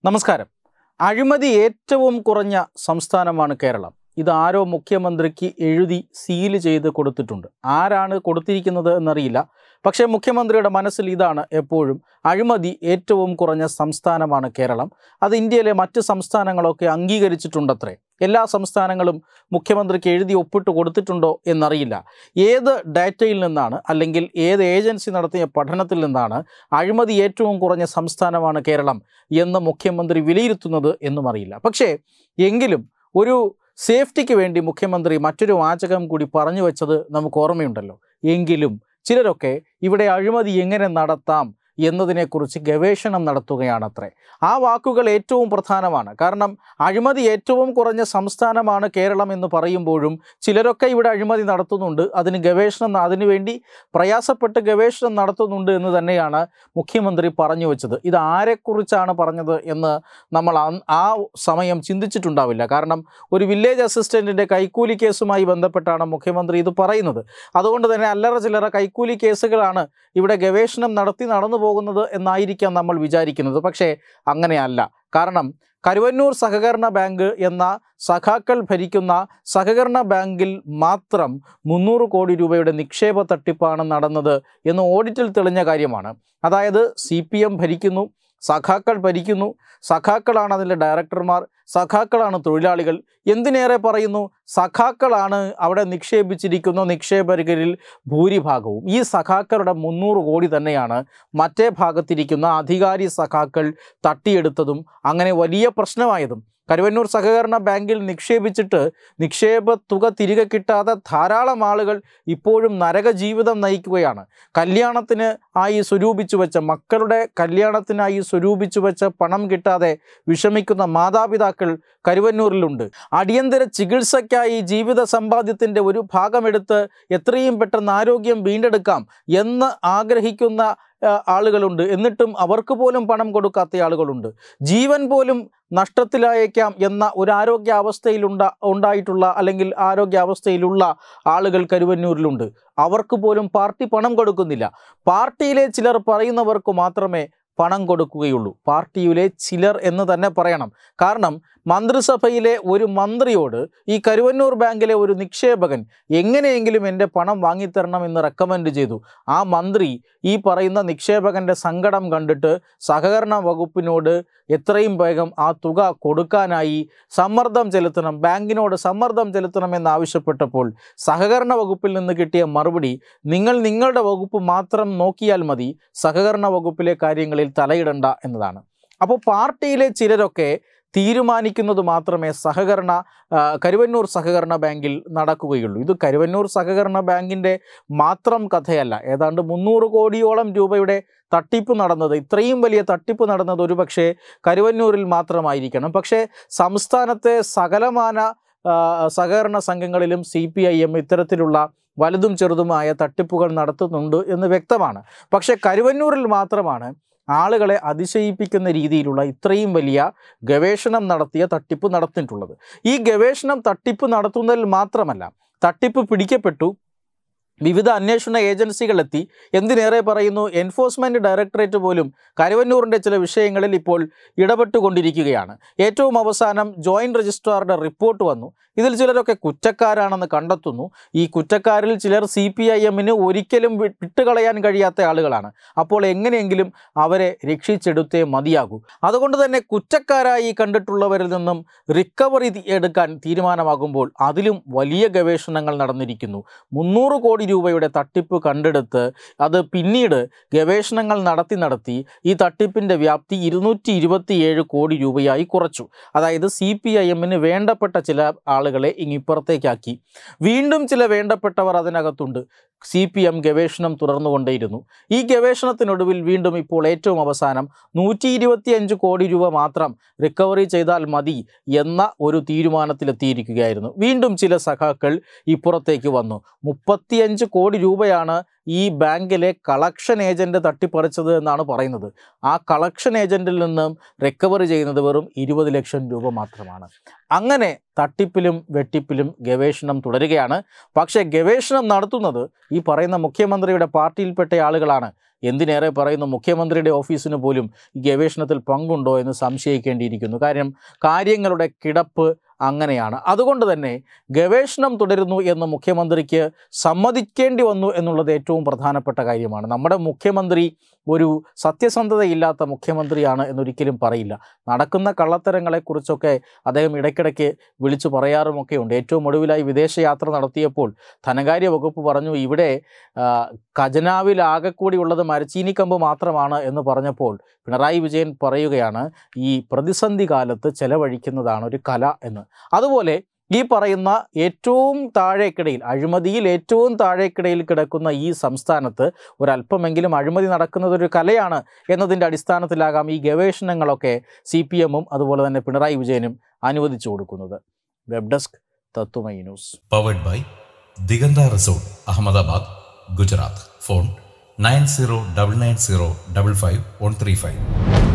നമസ്കാരം അഴിമതി ഏറ്റവും കുറഞ്ഞ സംസ്ഥാനമാണ് കേരളം ഇത് ആരോ മുഖ്യമന്ത്രിക്ക് എഴുതി സീല് ചെയ്ത് കൊടുത്തിട്ടുണ്ട് ആരാണ് കൊടുത്തിരിക്കുന്നത് എന്നറിയില്ല പക്ഷേ മുഖ്യമന്ത്രിയുടെ മനസ്സിൽ ഇതാണ് എപ്പോഴും അഴിമതി ഏറ്റവും കുറഞ്ഞ സംസ്ഥാനമാണ് കേരളം അത് ഇന്ത്യയിലെ മറ്റ് സംസ്ഥാനങ്ങളൊക്കെ അംഗീകരിച്ചിട്ടുണ്ടത്രേ എല്ലാ സംസ്ഥാനങ്ങളും മുഖ്യമന്ത്രിക്ക് എഴുതി ഒപ്പിട്ട് കൊടുത്തിട്ടുണ്ടോ എന്നറിയില്ല ഏത് ഡാറ്റയിൽ നിന്നാണ് അല്ലെങ്കിൽ ഏത് ഏജൻസി നടത്തിയ പഠനത്തിൽ നിന്നാണ് അഴിമതി ഏറ്റവും കുറഞ്ഞ സംസ്ഥാനമാണ് കേരളം എന്ന് മുഖ്യമന്ത്രി വിലയിരുത്തുന്നത് എന്നും അറിയില്ല പക്ഷേ എങ്കിലും ഒരു സേഫ്റ്റിക്ക് വേണ്ടി മുഖ്യമന്ത്രി മറ്റൊരു വാചകം കൂടി പറഞ്ഞു വെച്ചത് നമുക്ക് ഓർമ്മയുണ്ടല്ലോ എങ്കിലും ചിലരൊക്കെ ഇവിടെ അഴിമതി എങ്ങനെ നടത്താം എന്നതിനെക്കുറിച്ച് ഗവേഷണം നടത്തുകയാണത്രേ ആ വാക്കുകൾ ഏറ്റവും പ്രധാനമാണ് കാരണം അഴിമതി ഏറ്റവും കുറഞ്ഞ സംസ്ഥാനമാണ് കേരളം എന്ന് പറയുമ്പോഴും ചിലരൊക്കെ ഇവിടെ അഴിമതി നടത്തുന്നുണ്ട് അതിന് ഗവേഷണം അതിനുവേണ്ടി പ്രയാസപ്പെട്ട് ഗവേഷണം നടത്തുന്നുണ്ട് എന്ന് തന്നെയാണ് മുഖ്യമന്ത്രി പറഞ്ഞു വെച്ചത് ഇത് ആരെക്കുറിച്ചാണ് പറഞ്ഞത് എന്ന് നമ്മൾ അന്ന് ആ സമയം ചിന്തിച്ചിട്ടുണ്ടാവില്ല കാരണം ഒരു വില്ലേജ് അസിസ്റ്റൻറ്റിൻ്റെ കൈക്കൂലി കേസുമായി ബന്ധപ്പെട്ടാണ് മുഖ്യമന്ത്രി ഇത് പറയുന്നത് അതുകൊണ്ട് തന്നെ അല്ലറ ചില്ലറ കൈക്കൂലി കേസുകളാണ് ഇവിടെ ഗവേഷണം നടത്തി നടന്നു പോകുന്നത് എന്നായിരിക്കാം നമ്മൾ വിചാരിക്കുന്നത് പക്ഷേ അങ്ങനെയല്ല കാരണം കരുവന്നൂർ സഹകരണ ബാങ്ക് എന്ന സഖാക്കൾ ഭരിക്കുന്ന സഹകരണ ബാങ്കിൽ മാത്രം മുന്നൂറ് കോടി രൂപയുടെ നിക്ഷേപ തട്ടിപ്പാണ് നടന്നത് എന്ന് ഓഡിറ്റിൽ തെളിഞ്ഞ കാര്യമാണ് അതായത് സി പി എം ഭരിക്കുന്നു സഖാക്കൾ ഭരിക്കുന്നു സഖാക്കളാണ് അതിൻ്റെ ഡയറക്ടർമാർ സഖാക്കളാണ് തൊഴിലാളികൾ എന്തിനേറെ പറയുന്നു സഖാക്കളാണ് അവിടെ നിക്ഷേപിച്ചിരിക്കുന്ന നിക്ഷേപകരിൽ ഭൂരിഭാഗവും ഈ സഖാക്കളുടെ മുന്നൂറ് കോടി തന്നെയാണ് മറ്റേ ഭാഗത്തിരിക്കുന്ന അധികാരി സഖാക്കൾ തട്ടിയെടുത്തതും അങ്ങനെ വലിയ പ്രശ്നമായതും കരുവന്നൂർ സഹകരണ ബാങ്കിൽ നിക്ഷേപിച്ചിട്ട് നിക്ഷേപ തുക തിരികെ കിട്ടാതെ ധാരാളം ആളുകൾ ഇപ്പോഴും നരക ജീവിതം നയിക്കുകയാണ് കല്യാണത്തിന് ആയി സ്വരൂപിച്ചു വെച്ച മക്കളുടെ കല്യാണത്തിനായി സ്വരൂപിച്ചു വെച്ച പണം കിട്ടാതെ വിഷമിക്കുന്ന മാതാപിതാക്കൾ കരുവന്നൂരിലുണ്ട് അടിയന്തര ചികിത്സയ്ക്കായി ജീവിത സമ്പാദ്യത്തിൻ്റെ ഒരു ഭാഗമെടുത്ത് എത്രയും പെട്ടെന്ന് ആരോഗ്യം വീണ്ടെടുക്കാം എന്ന് ആഗ്രഹിക്കുന്ന ആ, ആളുകളുണ്ട് എന്നിട്ടും അവർക്ക് പോലും പണം കൊടുക്കാത്ത ആളുകളുണ്ട് ജീവൻ പോലും നഷ്ടത്തിലായേക്കാം എന്ന ഒരു ആരോഗ്യാവസ്ഥയിലുണ്ട ഉണ്ടായിട്ടുള്ള അല്ലെങ്കിൽ ആരോഗ്യാവസ്ഥയിലുള്ള ആളുകൾ കരുവന്നൂരിലുണ്ട് അവർക്ക് പോലും പാർട്ടി പണം കൊടുക്കുന്നില്ല പാർട്ടിയിലെ ചിലർ പറയുന്നവർക്ക് മാത്രമേ പണം കൊടുക്കുകയുള്ളൂ പാർട്ടിയിലെ ചിലർ എന്ന് തന്നെ പറയണം കാരണം മന്ത്രിസഭയിലെ ഒരു മന്ത്രിയോട് ഈ കരുവന്നൂർ ബാങ്കിലെ ഒരു നിക്ഷേപകൻ എങ്ങനെയെങ്കിലും എൻ്റെ പണം വാങ്ങിത്തരണം എന്ന് റെക്കമെൻഡ് ചെയ്തു ആ മന്ത്രി ഈ പറയുന്ന നിക്ഷേപകൻ്റെ സങ്കടം കണ്ടിട്ട് സഹകരണ വകുപ്പിനോട് എത്രയും വേഗം ആ തുക കൊടുക്കാനായി സമ്മർദ്ദം ചെലുത്തണം ബാങ്കിനോട് സമ്മർദ്ദം ചെലുത്തണം എന്നാവശ്യപ്പെട്ടപ്പോൾ സഹകരണ വകുപ്പിൽ നിന്ന് കിട്ടിയ മറുപടി നിങ്ങൾ നിങ്ങളുടെ വകുപ്പ് മാത്രം നോക്കിയാൽ മതി സഹകരണ വകുപ്പിലെ കാര്യങ്ങളിൽ തലയിടണ്ട എന്നതാണ് അപ്പോൾ പാർട്ടിയിലെ ചിലരൊക്കെ തീരുമാനിക്കുന്നത് മാത്രമേ സഹകരണ ആ, കരുവന്നൂർ സഹകരണ ബാങ്കിൽ നടക്കുകയുള്ളൂ ഇത് കരുവന്നൂർ സഹകരണ ബാങ്കിൻ്റെ മാത്രം കഥയല്ല ഏതാണ്ട് മുന്നൂറ് കോടിയോളം രൂപയുടെ തട്ടിപ്പ് നടന്നത് ഇത്രയും വലിയ തട്ടിപ്പ് നടന്നത് ഒരുപക്ഷെ കരുവന്നൂരിൽ മാത്രമായിരിക്കണം പക്ഷേ സംസ്ഥാനത്തെ സകലമാന ആ, സഹകരണ സംഘങ്ങളിലും സി പി ഐ എം ഇത്തരത്തിലുള്ള വലുതും ചെറുതുമായ തട്ടിപ്പുകൾ നടത്തുന്നുണ്ട് എന്ന് വ്യക്തമാണ് പക്ഷേ കരുവന്നൂരിൽ മാത്രമാണ് ആളുകളെ അതിശയിപ്പിക്കുന്ന രീതിയിലുള്ള ഇത്രയും വലിയ ഗവേഷണം നടത്തിയ തട്ടിപ്പ് നടത്തിയിട്ടുള്ളത് ഈ ഗവേഷണം തട്ടിപ്പ് നടത്തുന്നതിൽ മാത്രമല്ല തട്ടിപ്പ് പിടിക്കപ്പെട്ടു വിവിധ അന്വേഷണ ഏജൻസികളെത്തി എന്തിനേറെ പറയുന്നു എൻഫോഴ്സ്മെൻറ്റ് ഡയറക്ടറേറ്റ് പോലും കരുവന്നൂറിൻ്റെ ചില വിഷയങ്ങളിൽ ഇപ്പോൾ ഇടപെട്ടുകൊണ്ടിരിക്കുകയാണ് ഏറ്റവും അവസാനം ജോയിൻറ്റ് രജിസ്ട്രാറുടെ റിപ്പോർട്ട് വന്നു ഇതിൽ ചിലരൊക്കെ കുറ്റക്കാരാണെന്ന് കണ്ടെത്തുന്നു ഈ കുറ്റക്കാരിൽ ചിലർ സി പി ഐ എമ്മിന് ഒരിക്കലും വി- വിട്ടുകളയാൻ കഴിയാത്ത ആളുകളാണ് അപ്പോൾ എങ്ങനെയെങ്കിലും അവരെ രക്ഷിച്ചെടുത്തേ മതിയാകൂ അതുകൊണ്ട് തന്നെ കുറ്റക്കാരായി കണ്ടിട്ടുള്ളവരിൽ നിന്നും റിക്കവറി തി- എടുക്കാൻ തീരുമാനമാകുമ്പോൾ അതിലും വലിയ ഗവേഷണങ്ങൾ നടന്നിരിക്കുന്നു മുന്നൂറ് കോടി രൂപയുടെ തട്ടിപ്പ് കണ്ടെടുത്ത് അത് പിന്നീട് ഗവേഷണങ്ങൾ നടത്തി നടത്തി ഈ തട്ടിപ്പിൻ്റെ വ്യാപ്തി ഇരുന്നൂറ്റി ഇരുപത്തിയേഴ് കോടി രൂപയായി കുറച്ചു അതായത് സി പി ഐ എമ്മിന് വേണ്ടപ്പെട്ട ചില ആളുകളെ ഇങ്ങിപ്പുറത്തേക്കാക്കി വീണ്ടും ചില വേണ്ടപ്പെട്ടവർ അതിനകത്തുണ്ട് സി പി എം ഗവേഷണം തുടർന്നുകൊണ്ടേയിരുന്നു ഈ ഗവേഷണത്തിനൊടുവിൽ വീണ്ടും ഇപ്പോൾ ഏറ്റവും അവസാനം നൂറ്റി ഇരുപത്തിയഞ്ച് കോടി രൂപ മാത്രം റിക്കവറി ചെയ്താൽ മതി എന്ന ഒരു തീരുമാനത്തിലെത്തിയിരിക്കുകയായിരുന്നു വീണ്ടും ചില സഖാക്കൾ ഇപ്പുറത്തേക്ക് വന്നു മുപ്പത്തിയഞ്ച് ഇരുപത്തിയഞ്ച് കോടി രൂപയാണ് ഈ ബാങ്കിലെ കളക്ഷൻ ഏജൻറ്റ് തട്ടിപ്പറിച്ചത് എന്നാണ് പറയുന്നത് ആ കളക്ഷൻ ഏജൻറ്റിൽ നിന്നും റിക്കവർ ചെയ്യുന്നത് വെറും ഇരുപത് ലക്ഷം രൂപ മാത്രമാണ് അങ്ങനെ തട്ടിപ്പിലും വെട്ടിപ്പിലും ഗവേഷണം തുടരുകയാണ് പക്ഷേ ഗവേഷണം നടത്തുന്നത് ഈ പറയുന്ന മുഖ്യമന്ത്രിയുടെ പാർട്ടിയിൽപ്പെട്ട ആളുകളാണ് എന്തിനേറെ പറയുന്നു മുഖ്യമന്ത്രിയുടെ ഓഫീസിന് പോലും ഈ ഗവേഷണത്തിൽ പങ്കുണ്ടോ എന്ന് സംശയിക്കേണ്ടിയിരിക്കുന്നു കാര്യം കാര്യങ്ങളുടെ കിടപ്പ് അങ്ങനെയാണ് അതുകൊണ്ട് തന്നെ ഗവേഷണം തുടരുന്നു എന്ന് മുഖ്യമന്ത്രിക്ക് സമ്മതിക്കേണ്ടി വന്നു എന്നുള്ളത് ഏറ്റവും പ്രധാനപ്പെട്ട കാര്യമാണ് നമ്മുടെ മുഖ്യമന്ത്രി ഒരു സത്യസന്ധതയില്ലാത്ത മുഖ്യമന്ത്രിയാണ് എന്നൊരിക്കലും പറയില്ല നടക്കുന്ന കള്ളത്തരങ്ങളെക്കുറിച്ചൊക്കെ അദ്ദേഹം ഇടയ്ക്കിടയ്ക്ക് വിളിച്ചു പറയാറുമൊക്കെ ഉണ്ട് ഏറ്റവും ഒടുവിലായി വിദേശയാത്ര നടത്തിയപ്പോൾ ധനകാര്യ വകുപ്പ് പറഞ്ഞു ഇവിടെ ആ, ഖജനാവിലാകെ കൂടി ഉള്ളത് മരച്ചീനിക്കമ്പ് മാത്രമാണ് എന്ന് പറഞ്ഞപ്പോൾ പിണറായി വിജയൻ പറയുകയാണ് ഈ പ്രതിസന്ധി കാലത്ത് ചെലവഴിക്കുന്നതാണ് ഒരു കല എന്ന് അതുപോലെ ഈ പറയുന്ന ഏറ്റവും താഴേക്കിടയിൽ അഴിമതിയിൽ ഏറ്റവും താഴേക്കിടയിൽ കിടക്കുന്ന ഈ സംസ്ഥാനത്ത് ഒരല്പമെങ്കിലും അഴിമതി നടക്കുന്നത് ഒരു കലയാണ് എന്നതിൻ്റെ അടിസ്ഥാനത്തിലാകാം ഈ ഗവേഷണങ്ങളൊക്കെ സി പി എമ്മും അതുപോലെ തന്നെ പിണറായി വിജയനും അനുവദിച്ചു കൊടുക്കുന്നത് web desk Tatwamayi news powered by Diganta resort Ahmedabad Gujarat phone nine zero double nine zero double five one three five